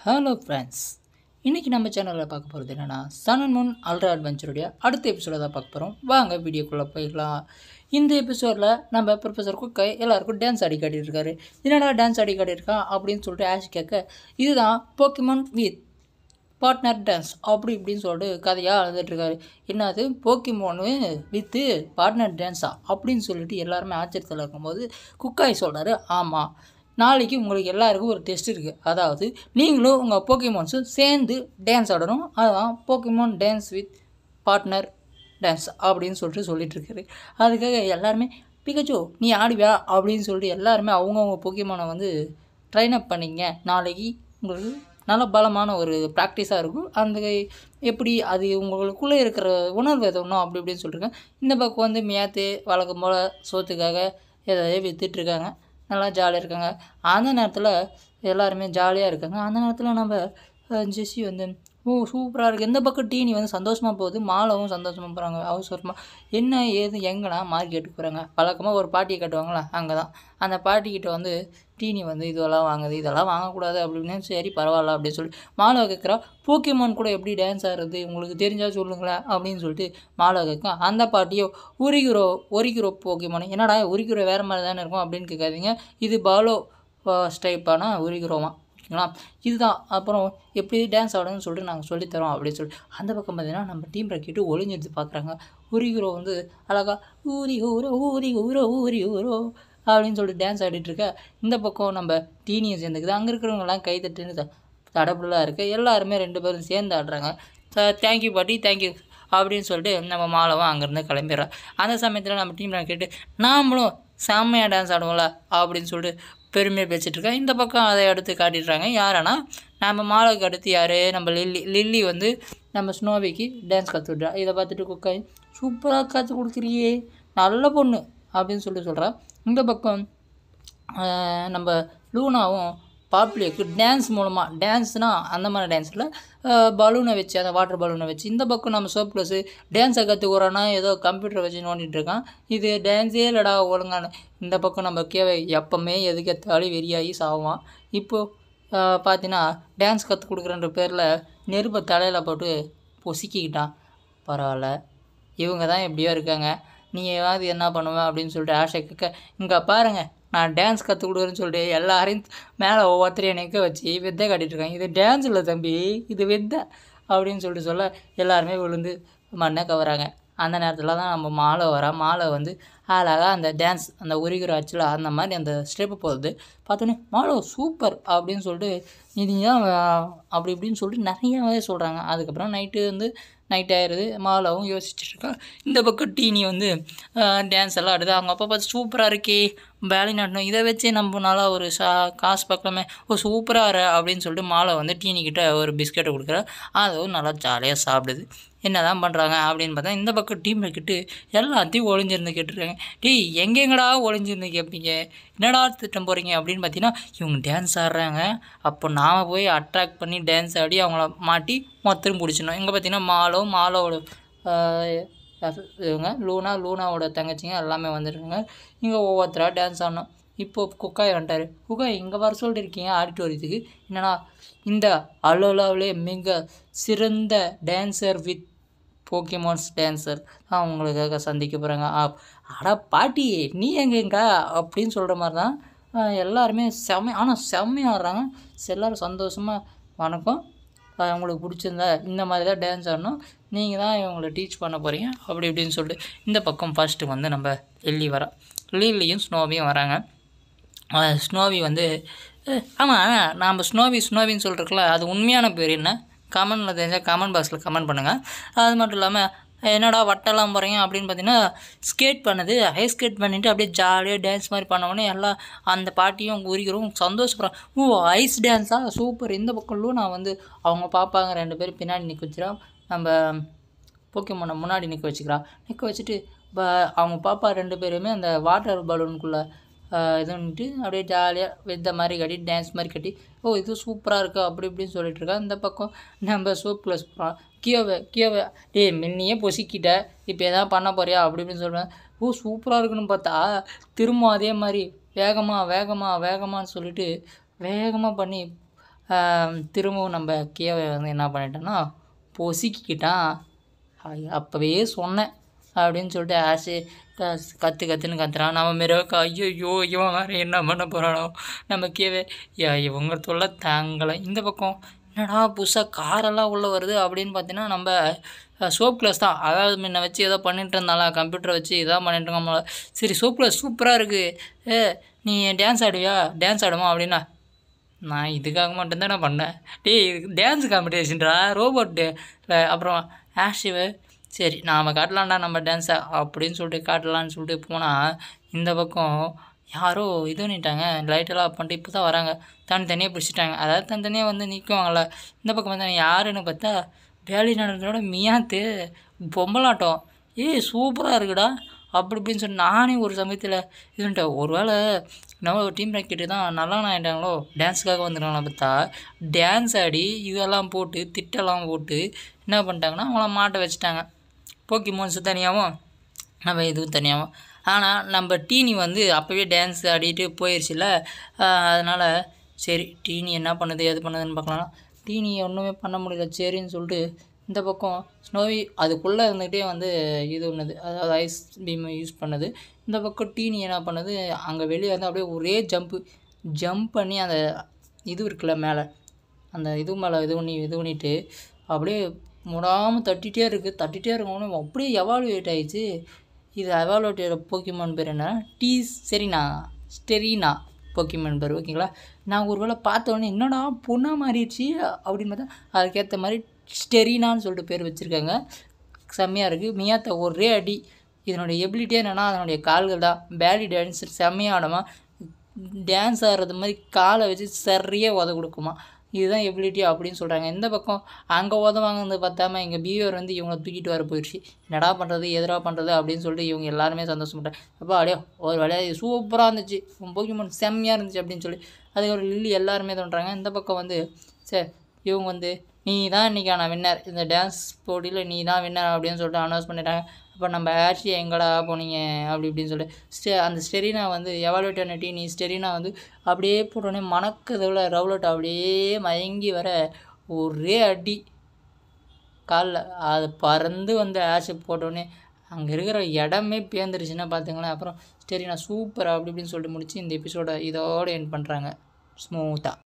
hello friends இன்றைக்கி நம்ம சேனலில் பார்க்க போகிறது என்னென்னா சன் அண்ட் மூன் அல்ட்ரா அட்வென்ச்சருடைய அடுத்த எபிசோட தான் பார்க்க போகிறோம் வாங்க வீடியோக்குள்ளே போயிடலாம் இந்த எபிசோடில் நம்ம ப்ரொஃபஸர் குக்கை எல்லாருக்கும் டான்ஸ் ஆடி காட்டிட்டு இருக்காரு என்னடா டான்ஸ் ஆடி காட்டியிருக்கான் அப்படின்னு சொல்லிட்டு ஆஷ் கேட்க இதுதான் போக்கிமான் வித் பார்ட்னர் டான்ஸ் அப்படி இப்படின்னு சொல்லிட்டு கதையாக அழுதுட்டுருக்காரு என்னது போக்கிமோனு வித்து பார்ட்னர் டான்ஸா அப்படின்னு சொல்லிட்டு எல்லாருமே ஆச்சரியத்தில் இருக்கும்போது குக்காய் சொல்கிறாரு ஆமாம் நாளைக்கு உங்களுக்கு எல்லாருக்கும் ஒரு டெஸ்ட் இருக்குது அதாவது நீங்களும் உங்கள் போக்கிமோன்ஸும் சேர்ந்து டான்ஸ் ஆடணும் அதுதான் Pokemon dance with partner dance அப்படின்னு சொல்லிட்டு சொல்லிட்டு இருக்காரு அதுக்காக எல்லாருமே பிகச்சோ நீ ஆடுவியா அப்படின்னு சொல்லிட்டு எல்லாருமே அவங்கவுங்க போக்கிமோனை வந்து ட்ரைன் அப் பண்ணிங்க நாளைக்கு உங்களுக்கு நல்ல பலமான ஒரு ப்ராக்டிஸாக இருக்கும் அந்த எப்படி அது உங்களுக்குள்ளே இருக்கிற உணர்வு எதணும் அப்படி இப்படின்னு சொல்லியிருக்கேன் இந்த பக்கம் வந்து மேத்து வழக்கம் போல் சோத்துக்காக ஏதாவது விற்றுட்ருக்காங்க நல்லா ஜாலியாக இருக்காங்க அந்த நேரத்தில் எல்லாருமே ஜாலியாக இருக்காங்க அந்த நேரத்தில் நம்ம அஹ், ஜெஸ்ஸி வந்து ஓ சூப்பராக இருக்குது எந்த பக்கம் டீனி வந்து சந்தோஷமாக போகுது மாலவும் சந்தோஷமாக போகிறாங்க அவசரமாக என்ன ஏது எங்கன்னா மார்க்கெட்டுக்கு போகிறாங்க வழக்கமாக ஒரு பாட்டியை கட்டுவாங்களா அங்கே தான் அந்த பாட்டிக்கிட்ட வந்து டீனி வந்து இதெல்லாம் வாங்குது இதெல்லாம் வாங்கக்கூடாது அப்படின்னு சரி பரவாயில்ல அப்படின்னு சொல்லி மாலவை கேட்குறா போக்கிமான் கூட எப்படி டான்ஸ் ஆடுறது உங்களுக்கு தெரிஞ்சால் சொல்லுங்களேன் அப்படின்னு சொல்லிட்டு மாலவை கேட்கும் அந்த பாட்டியோ உரிக்கிறோ ஒரிக்கிறோ போக்கிமான் என்னடா உரிக்கிறோ வேறு மாதிரி தானே இருக்கும் அப்படின்னு கேட்காதீங்க இது பாலோ ஸ்டைப்பான உரிக்கிறோமா ஓகேங்களா இதுதான் அப்புறம் எப்படி டான்ஸ் ஆடணும்னு சொல்லிட்டு நாங்கள் சொல்லித்தரோம் அப்படின்னு சொல்லிட்டு அந்த பக்கம் பார்த்தீங்கன்னா நம்ம டீம் ரக்கிட்டு ஒளிஞ்செடுத்து பார்க்குறாங்க உரிகிறோ வந்து அழகா ஊரி ஊரோ ஊரி ஊரோ ஊரி ஊரோ அப்படின்னு சொல்லிட்டு டான்ஸ் ஆடிட்டு இருக்க இந்த பக்கம் நம்ம டீனியை சேர்ந்துக்குது அங்கே இருக்கிறவங்கலாம் கை தட்டுன்னு தடப்புலாக இருக்குது எல்லாருமே ரெண்டு பேரும் சேர்ந்து ஆடுறாங்க தேங்க்யூ பாட்டி தேங்க்யூ அப்படின்னு சொல்லிட்டு நம்ம மாலவும் அங்கேருந்து கிளம்பிடுறோம் அந்த சமயத்தில் நம்ம டீமில் கேட்டு நாமளும் செம்மையாக டான்ஸ் ஆடுவோம்ல அப்படின்னு சொல்லிட்டு பெருமையாக பேசிகிட்டு இருக்கேன் இந்த பக்கம் அதை எடுத்து காட்டிடுறாங்க யாரனா நம்ம மாலாவுக்கு அடுத்து யார் நம்ம லில்லி லில்லி வந்து நம்ம ஸ்னோவிக்கு டான்ஸ் கற்றுட்றா இதை பார்த்துட்டு குக்காய் சூப்பராக கற்றுக் கொடுக்குறியே நல்ல பொண்ணு அப்படின்னு சொல்லிட்டு சொல்கிறா இந்த பக்கம் ஆஹ், நம்ம லூனாவும் பாப்லிக்கு டான்ஸ் மூலமாக டான்ஸ்னால் அந்த மாதிரி டான்ஸில் பலூனை வச்சு அந்த வாட்டர் பலூனை வச்சு இந்த பக்கம் நம்ம சோப் ப்ளஸ் டான்ஸை கற்றுக்குறோன்னா ஏதோ கம்ப்யூட்டரை வச்சு நோண்டிட்டு இருக்கான் இது டான்ஸே இல்லைடா ஒழுங்கான இந்த பக்கம் நம்ம கேவை எப்போவுமே எதுக்கு எத்தாலும் வெறியாகி சாவான் இப்போது பார்த்தீங்கன்னா டான்ஸ் கற்றுக் கொடுக்குறன்ற பேரில் நெருப்பை தலையில் போட்டு பொசுக்கிக்கிட்டான் பரவாயில்ல இவங்க தான் எப்படியோ இருக்காங்க நீ ஏதாவது என்ன பண்ணுவேன் அப்படின்னு சொல்லிட்டு ஆஷை கேட்க இங்கே பாருங்கள் நான் டான்ஸ் கற்றுக் கொடுக்குறேன்னு சொல்லிட்டு எல்லாரையும் மேலே ஒவ்வொருத்தரையும் நிற்க வச்சு வித்தை காட்டிட்டு இருக்காங்க இது டான்ஸ் இல்லை தம்பி இது வித்தை அப்படின்னு சொல்லிட்டு சொல்ல எல்லாருமே விழுந்து மண்ணை கவராங்க அந்த நேரத்தில் தான் நம்ம மாலை வரா மாலை வந்து அழகாக அந்த டான்ஸ் அந்த உரிகிற ஆச்சில் அந்த மாதிரி அந்த ஸ்டெப்பு போகுது பார்த்தோன்னே மாலோ சூப்பர் அப்படின்னு சொல்லிட்டு இது ஏன் வ- அப்படி இப்படின்னு சொல்லிட்டு நிறையவே சொல்கிறாங்க அதுக்கப்புறம் நைட்டு வந்து நைட் ஆயிடுது மாலாவும் யோசிச்சுட்டு இருக்கா இந்த பக்கம் டீனி வந்து டான்ஸ் எல்லாம் ஆடுது அவங்க அப்பா பார்த்து சூப்பராக இருக்கே வேலை நடணும் இதை வச்சு நம்ம நல்லா ஒரு சா காசு பார்க்கலாமே ஓ சூப்பராக ஆற அப்படின்னு சொல்லிட்டு மாலை வந்து டீனி கிட்ட ஒரு பிஸ்கெட்டை கொடுக்குறா அதுவும் நல்லா ஜாலியாக சாப்பிடுது என்ன தான் பண்ணுறாங்க அப்படின்னு பார்த்தா இந்த பக்கம் டீம் கிட்டு எல்லாத்தையும் ஒளிஞ்சிருந்து கேட்டுருக்காங்க டேய் எங்கெங்கடா ஒளிஞ்சிருந்து கேட்பீங்க என்னடா திட்டம் போகிறீங்க அப்படின்னு பார்த்தீங்கன்னா இவங்க டான்ஸ் ஆடுறாங்க அப்போ நாம் போய் அட்ராக்ட் பண்ணி டான்ஸ் ஆடி அவங்கள மாட்டி மொத்தம் பிடிச்சிடணும் இங்கே பார்த்தீங்கன்னா மாலோ மாலோவோட ஆஹ், இவங்க லூனா லூனாவோட தங்கச்சிங்க எல்லாமே வந்துருக்காங்க இங்கே ஒவ்வொருத்தராக டான்ஸ் ஆடணும் இப்போ குக்காய் வந்துட்டாரு குக்காய் இங்கே வர சொல்லிட்டு இருக்கீங்க ஆடிட்டோரியத்துக்கு என்னன்னா இந்த அலோலாவிலே மிக சிறந்த டான்சர் வித் போக்கிமான்ஸ் டான்சர் தான் உங்களுக்காக சந்திக்க போகிறாங்க அட பாட்டி நீ எங்கெங்க அப்படின்னு சொல்கிற மாதிரி தான் ஆஹ் எல்லாருமே செம்ம ஆனால் செம்மையாக ஆடுறாங்க எல்லாரும் சந்தோஷமாக வணக்கம் ஆஹ் உங்களுக்கு பிடிச்சிருந்தா இந்த மாதிரி தான் டான்ஸ் ஆடணும் நீங்கள் தான் இவங்களை டீச் பண்ண போகிறீங்க அப்படி இப்படின்னு சொல்லிட்டு இந்த பக்கம் ஃபஸ்ட்டு வந்து நம்ம லில்லி வரா லில்லியும் ஸ்னோவியும் வராங்க ஆஹ் ஸ்னோவி வந்து ஆமாம் நாம் ஸ்னோவி ஸ்னோவின்னு சொல்கிறதுக்குல அது உண்மையான பேர் என்ன கமெண்டில் தெரிஞ்சால் கமெண்ட் பாக்ஸில் கமெண்ட் பண்ணுங்கள் அது மட்டும் இல்லாமல் என்னடா வட்டெல்லாம் போகிறீங்க அப்படின்னு பார்த்தீங்கன்னா ஸ்கேட் பண்ணுது ஐஸ் ஸ்கேட் பண்ணிவிட்டு அப்படியே ஜாலியாக டான்ஸ் மாதிரி பண்ண எல்லாம் அந்த பாட்டியும் உரிக்கிறோம் சந்தோஷப்படுறோம் ஓ ஐஸ் டான்ஸா சூப்பர் இந்த பக்கம் நான் வந்து அவங்க பார்ப்பாங்க ரெண்டு பேரும் பின்னாடி நிற்க வச்சிடும் நம்ம போக்கிமானை முன்னாடி நிற்க வச்சுக்கிறா நிற்க வச்சுட்டு ப அவங்க பாப்பா ரெண்டு பேருமே அந்த வாட்டர் பலூனுக்குள்ளே இதுன்ட்டு அப்படியே ஜாலியாக வித்த மாதிரி கட்டி டான்ஸ் மாதிரி கட்டி ஓ இது சூப்பராக இருக்கா அப்படி இப்படின்னு சொல்லிட்டு இருக்கா இந்த பக்கம் நம்ம சோப் ப்ளஸ் போகிறோம் கியோவை கியோவை டேய் முன்னையே பொசிக்கிட்ட இப்போ எதாவது பண்ண போறியா அப்படி இப்படின்னு சொல்லுவேன் ஓ சூப்பராக இருக்குன்னு பார்த்தா திரும்ப அதே மாதிரி வேகமாக வேகமாக வேகமான்னு சொல்லிட்டு வேகமாக பண்ணி ஆஹ் திரும்பவும் நம்ம கேவை வந்து என்ன பண்ணிட்டோன்னா பொசுக்கிக்கிட்டான் ஐ, அப்போவே சொன்னேன் அப்படின்னு சொல்லிட்டு ஆஷு க- கத்து கத்துன்னு கத்துறான் நம்ம மிரவுக்கு ஐயோ இவன் வேறு என்ன பண்ண போகிறானோ நம்ம கேவே யா, இவங்க தொல்லை தாங்கலை இந்த பக்கம் என்னடா புதுசாக காரெல்லாம் உள்ளே வருது அப்படின்னு பார்த்தீங்கன்னா நம்ம சோப் கிளாஸ் தான் அதாவது முன்ன வச்சு ஏதோ பண்ணிட்டு இருந்தால கம்ப்யூட்டரை வச்சு இதான் பண்ணிட்டு இருக்கோம்ல சரி சோப் கிளாஸ் சூப்பராக இருக்குது ஏ நீ டான்ஸ் ஆடுவியா டான்ஸ் ஆடுமா அப்படின்னா நான் இதுக்காக மட்டும்தான் நான் பண்ணேன் டேய் இது டான்ஸ் காம்படிஷன்டா ரோபோட்டு அப்புறம் ஆஷிவு சரி நாம் காட்டலாம்டா நம்ம டான்ஸை அப்படின்னு சொல்லிட்டு காட்டலான்னு சொல்லிட்டு போனால் இந்த பக்கம் யாரோ இது பண்ணிட்டாங்க லைட்டெல்லாம் ஆஃப் பண்ணிட்டு இப்போ தான் வராங்க தனித்தனியாக பிடிச்சிட்டாங்க அதாவது தனித்தனியாக வந்து நிற்குவாங்கள்ல இந்த பக்கம் வந்து யாருன்னு பார்த்தா வேலி நடந்ததோட மியாத்து பொம்பலாட்டம் ஏய் சூப்பராக இருக்குடா அப்படி இப்படின்னு சொல்லி நானே ஒரு சமயத்தில் இதுன்ட்டேன் ஒரு வேளை நம்ம டீம் ராக்கெட்டு தான் நல்லா ஆகிட்டாங்களோ டான்ஸுக்காக வந்துடுவாங்களா பார்த்தா டான்ஸ் ஆடி இதெல்லாம் போட்டு திட்டெல்லாம் போட்டு என்ன பண்ணிட்டாங்கன்னா அவங்கள மாட்ட வச்சுட்டாங்க போக்கி மோன்ஸு தனியாகவும் நம்ம இதுவும் தனியாகவும் ஆனால் நம்ம டீனி வந்து அப்போவே டான்ஸ் ஆடிட்டு போயிடுச்சுல அதனால் சரி டீனி என்ன பண்ணுது எது பண்ணுதுன்னு பார்க்கலாம் டீனி ஒன்றுமே பண்ண முடியல சரின்னு சொல்லிட்டு இந்த பக்கம் ஸ்னோவி அதுக்குள்ளே இருந்துகிட்டே வந்து இது ஒன்றுது அதாவது ஐஸ் பீம் யூஸ் பண்ணுது இந்த பக்கம் டீனி என்ன பண்ணுது அங்கே வெளியே வந்து அப்படியே ஒரே ஜம்ப்பு ஜம்ப் பண்ணி அந்த இது இருக்குல்ல மேலே அந்த இது மேலே இது பண்ணி இது பண்ணிட்டு அப்படியே முடாமல் தட்டிகிட்டே இருக்குது தட்டிகிட்டே இருக்கணும் அப்படியே எவாலுவேட் ஆயிடுச்சு இது எவாலுவேட் போக்கிமான் பேர் என்ன டீ சரிண்ணா ஸ்டெரினா போக்கிமான் பேர் ஓகேங்களா நான் ஒரு வேளை பார்த்த உடனே என்னடா பொண்ணாக மாறிடுச்சு அப்படின்னு பார்த்தா அதுக்கேற்ற மாதிரி ஸ்டெரினான்னு சொல்லிட்டு பேர் வச்சுருக்காங்க செம்மையாக இருக்குது மியாத்த ஒரே அடி இதனுடைய எபிலிட்டி என்னென்னா அதனுடைய கால்கள் தான் பேலி டான்ஸ் செம்மையாக ஆடுமா டான்ஸ் ஆடுறது மாதிரி காலை வச்சு சரியாக உத கொடுக்குமா இதுதான் எபிலிட்டி அப்படின்னு சொல்கிறாங்க இந்த பக்கம் அங்கே உதவாங்கன்னு பார்த்தாம இங்கே பியூர் வந்து இவங்களை தூக்கிட்டு வர போயிடுச்சு என்னடா பண்ணுறது எதிரா பண்ணுறது அப்படின்னு சொல்லிட்டு இவங்க எல்லாருமே சந்தோஷப்பட்டாங்க அப்போ அப்படியே ஒரு வேலையாக சூப்பராக இருந்துச்சு உன் போக்கிமான் செம்மையாக இருந்துச்சு அப்படின்னு சொல்லி அதுக்கப்புறம் லில்லி எல்லாருமே தோன்றாங்க இந்த பக்கம் வந்து சரி இவங்க வந்து நீ தான் இன்றைக்கான வின்னர் இந்த டான்ஸ் போட்டியில் நீ தான் வின்னர் அப்படின்னு சொல்லிட்டு அனௌன்ஸ் பண்ணிட்டாங்க அப்போ நம்ம ஆட்சி எங்கடா போனீங்க அப்படி இப்படின்னு சொல்லிட்டு ஸ்டெ அந்த ஸ்டெரினா வந்து எவாலுவேட் பண்ணிட்டு நீ ஸ்டெரினா வந்து அப்படியே போட்டோடனே மணக்கிறதுல ரவுலட் அப்படியே மயங்கி வர ஒரே அடி காலில் அது பறந்து வந்து ஆஷை போட்டோடனே அங்கே இருக்கிற இடமே பேந்துருச்சுன்னா பார்த்துங்களேன் அப்புறம் ஸ்டெரினா சூப்பர் அப்படி இப்படின்னு சொல்லிட்டு முடிச்சு இந்த எபிசோட இதோட என் பண்ணுறாங்க ஸ்மூத்தாக